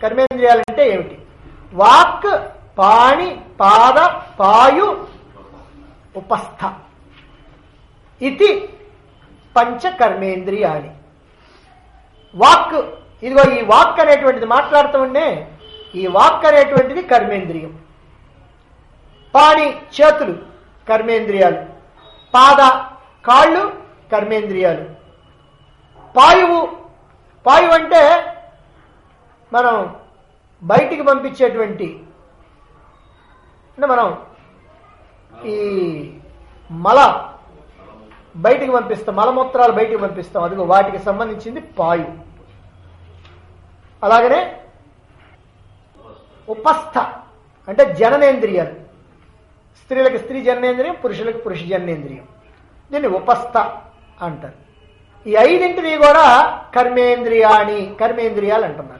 కర్మేంద్రియాలు అంటే ఏమిటి వాక్ పాణి పాద పాయు ఉపస్థ ఇది పంచ కర్మేంద్రియాని వాక్ ఇదిగో ఈ వాక్ అనేటువంటిది మాట్లాడుతూ ఉండే ఈ వాక్ అనేటువంటిది కర్మేంద్రియం పాణి చేతులు కర్మేంద్రియాలు పాద కాళ్ళు కర్మేంద్రియాలు పాయువు పాయువు అంటే మనం బయటికి పంపించేటువంటి అంటే మనం ఈ మల బయటికి పంపిస్తాం మలమూత్రాలు బయటికి పంపిస్తాం అదిగో వాటికి సంబంధించింది పాయు అలాగనే ఉపస్థ అంటే జననేంద్రియాలు స్త్రీలకు స్త్రీ జననేంద్రియం పురుషులకు పురుష జననేంద్రియం దీన్ని ఉపస్థ అంటారు ఈ ఐదింటిని కూడా కర్మేంద్రియాని కర్మేంద్రియాలు అంటున్నారు